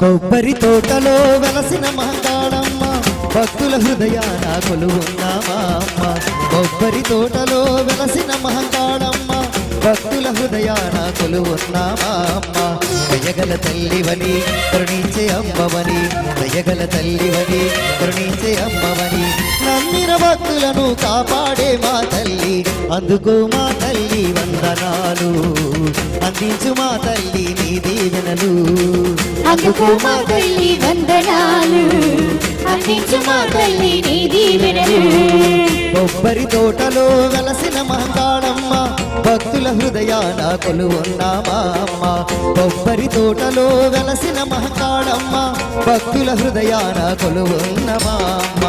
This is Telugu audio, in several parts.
కొబ్బరి తోటలో వెలసిన మహంకాళమ్మ భక్తుల హృదయాన కొలువున్నామా అమ్మ కొబ్బరి తోటలో వెలసిన మహంకాళమ్మ భక్తుల హృదయాన కొలువున్నామా అమ్మ దయగల తల్లివని కరుణించే అమ్మవని దయగల తల్లివని కరుణించే అమ్మవని నమ్మిన భక్తులను కాపాడే మా తల్లి అందుకో మా తల్లి వందనాలు అందించు మా తల్లి నీ దీవెనలు అందుకో మా తల్లి వందనాలు అందించు మా తల్లి నీ దీవెనలు కొబ్బరి తోటలో వెలసిన మహంకాళమ్మ భక్తుల హృదయాన కొలువున్నామా అమ్మ కొబ్బరి తోటలో వెలసిన మహంకాళమ్మ భక్తుల హృదయాన కొలువున్నమా అమ్మ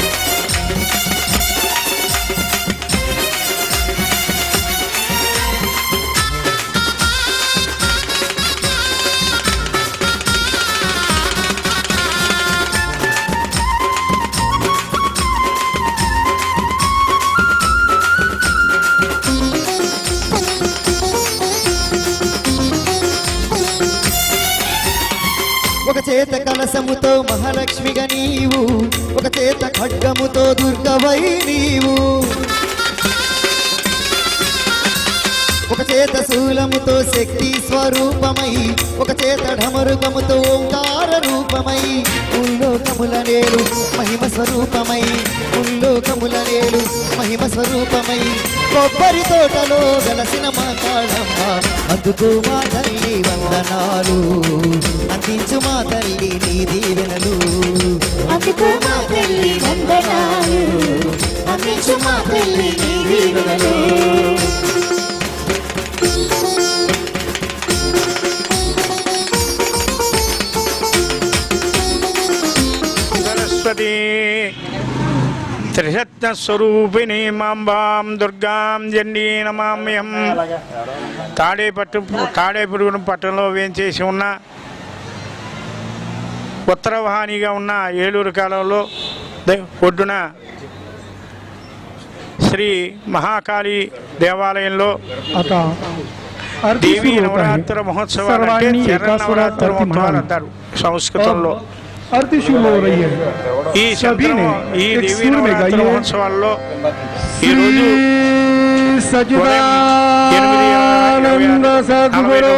ఒక చేత కలసముతో మహాలక్ష్మిగా నీవు ఒక చేత ఖడ్గముతో దుర్గవై నీవు ఒక చేత శూలముతో శక్తి స్వరూపమై ఒక చేత ఢమరుకముతో ఓంకార రూపమై ఉల్లోకముల నేడు మహిమ స్వరూపమై ఉల్లోకముల నేడు మహిమ స్వరూపమై కొబ్బరి తోటలో వెలసిన మా కాళమ్మ అందుకు మా తల్లి వందనాలు అందించు మా తల్లి నీ దీవెనలు అందుకో మా తల్లి వందనాలు అందించు మా తల్లి నీ దీవెనలు సరస్వతీ త్రిశత్నస్వరూపిణి మాంబాం దుర్గాం జండీ నమామ్యం తాడేపట్టు తాడేపురుగును పట్టణంలో వేంచేసి ఉన్న ఉత్తరవాహినిగా ఉన్న ఏలూరు కాలంలో ద- ఒడ్డున శ్రీ మహాకాళి దేవాలయంలో आता आरती దేవీ सुरू होत నవరాత్రి आहे మహోత్సవాలు అంటే सर्वांनी చరణ एका स्वरात నవరాత్రి आरती మహోత్సవాలు म्हणावी అంటారు సంస్కృతంలో आरती शुरू हो रही है ఈ सभी ने శబ్దం ఈ एक దేవీ सुर में నవరాత్రి गाइए మహోత్సవాల్లో ఈరోజు సచిదానంద సద్గురు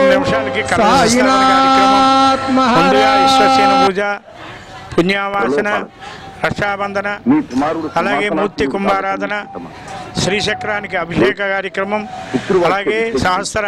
సాయినాథ్ ముందుగా విశ్వసేన మహారాజ్ పూజ పుణ్యావాసన రక్షాబంధన అలాగే మూర్తి కుంభారాధన శ్రీచక్రానికి అభిషేక కార్యక్రమం అలాగే సహస్ర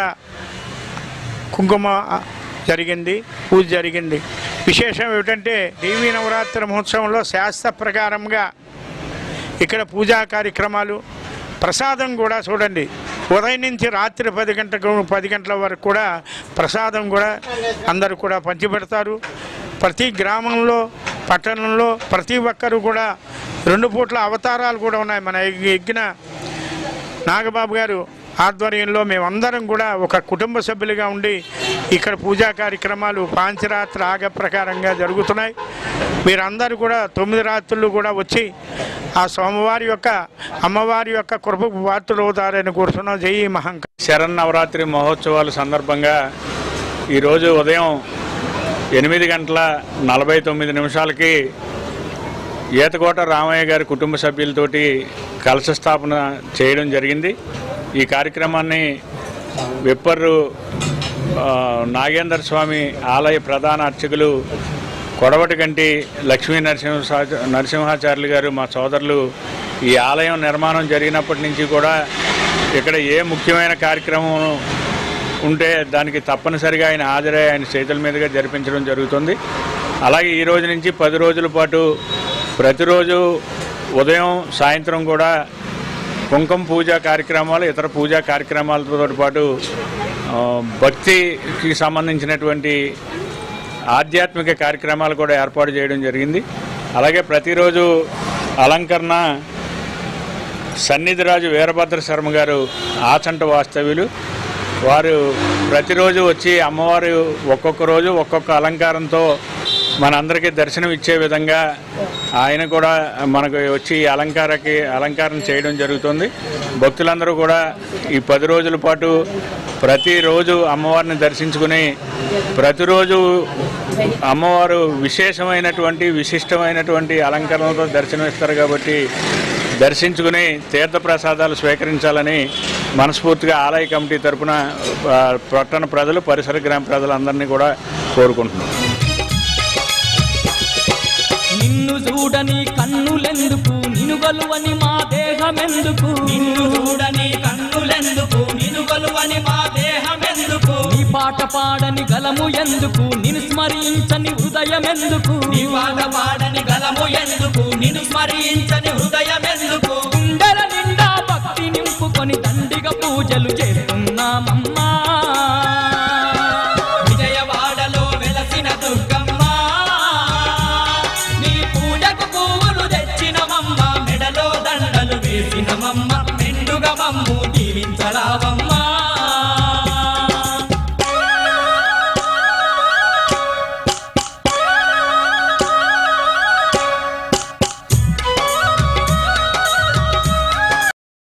కుంకుమ జరిగింది పూజ జరిగింది విశేషం ఏమిటంటే దేవీ నవరాత్రి మహోత్సవంలో శాస్త్ర ప్రకారంగా ఇక్కడ పూజా కార్యక్రమాలు ప్రసాదం కూడా చూడండి ఉదయం నుంచి రాత్రి పది గంటలకు పది గంటల వరకు కూడా ప్రసాదం కూడా అందరూ కూడా పంచిపెడతారు ప్రతి గ్రామంలో పట్టణంలో ప్రతి ఒక్కరు కూడా రెండు పూట్ల అవతారాలు కూడా ఉన్నాయి మన ఎగ్గిన నాగబాబు గారు ఆధ్వర్యంలో మేమందరం కూడా ఒక కుటుంబ సభ్యులుగా ఉండి ఇక్కడ పూజా కార్యక్రమాలు పాంచరాత్రి ఆగ ప్రకారంగా జరుగుతున్నాయి మీరందరూ కూడా తొమ్మిది రాత్రులు కూడా వచ్చి ఆ స్వామివారి యొక్క అమ్మవారి యొక్క కృపకు పాత్రలు అవుతారని కోరుతున్నాం జై మహంక శరన్నవరాత్రి మహోత్సవాల సందర్భంగా ఈరోజు ఉదయం ఎనిమిది గంటల నలభై తొమ్మిది నిమిషాలకి ఈతకోట రామయ్య గారి కుటుంబ సభ్యులతోటి కలశ స్థాపన చేయడం జరిగింది ఈ కార్యక్రమాన్ని విప్పర్రు ఆ, నాగేందర్ స్వామి ఆలయ ప్రధాన అర్చకులు కొడవటి గంటి లక్ష్మీ నరసింహ నరసింహాచార్యులు గారు మా సోదరులు ఈ ఆలయం నిర్మాణం జరిగినప్పటి నుంచి కూడా ఇక్కడ ఏ ముఖ్యమైన కార్యక్రమం ఉంటే దానికి తప్పనిసరిగా ఆయన హాజరై ఆయన చేతుల మీదుగా జరిపించడం జరుగుతుంది అలాగే ఈ రోజు నుంచి పది రోజుల పాటు ప్రతిరోజు ఉదయం సాయంత్రం కూడా కుంకుమ పూజ కార్యక్రమాలు ఇతర పూజా కార్యక్రమాలతో పాటు ఆ, భక్తికి సంబంధించినటువంటి ఆధ్యాత్మిక కార్యక్రమాలు కూడా ఏర్పాటు చేయడం జరిగింది అలాగే ప్రతిరోజు అలంకరణ సన్నిధిరాజు వీరభద్ర శర్మ గారు ఆచంట వాస్తవ్యులు వారు ప్రతిరోజు వచ్చి అమ్మవారు ఒక్కొక్క రోజు ఒక్కొక్క అలంకారంతో మనందరికీ దర్శనం ఇచ్చే విధంగా ఆయన కూడా మనకు వచ్చి ఈ అలంకారకి అలంకారం చేయడం జరుగుతుంది భక్తులందరూ కూడా ఈ పది రోజుల పాటు ప్రతిరోజు అమ్మవారిని దర్శించుకుని ప్రతిరోజు అమ్మవారు విశేషమైనటువంటి విశిష్టమైనటువంటి అలంకరణలతో దర్శనమిస్తారు కాబట్టి దర్శించుకుని తీర్థప్రసాదాలు స్వీకరించాలని మనస్ఫూర్తిగా ఆలయ కమిటీ తరపున ఆ, పట్టణ ప్రజలు పరిసర గ్రామ ప్రజలందరినీ కూడా కోరుకుంటున్నాం నిన్ను చూడని కన్నులెందుకు నిన్ను గలువని మా దేహమెందుకు నిన్ను చూడని కన్నులెందుకు నిన్ను గలువని మా దేహమెందుకు నీ పాట పాడని గలము ఎందుకు నిన్ను స్మరించని హృదయమెందుకు నీ పాట పాడని గలము ఎందుకు నిన్ను స్మరించని హృదయమెందుకు గుండెల నిండా భక్తి నింపుకొని దండిగా పూజలు చేస్తున్నామమ్మా విజయవాడలో వెలసిన దుర్గమ్మ నీ పూజకు పువ్వులు తెచ్చినమమ్మ మెడలో దండలు వేసినమమ్మ మెండుగా మమ్ము దీవించరావమ్మ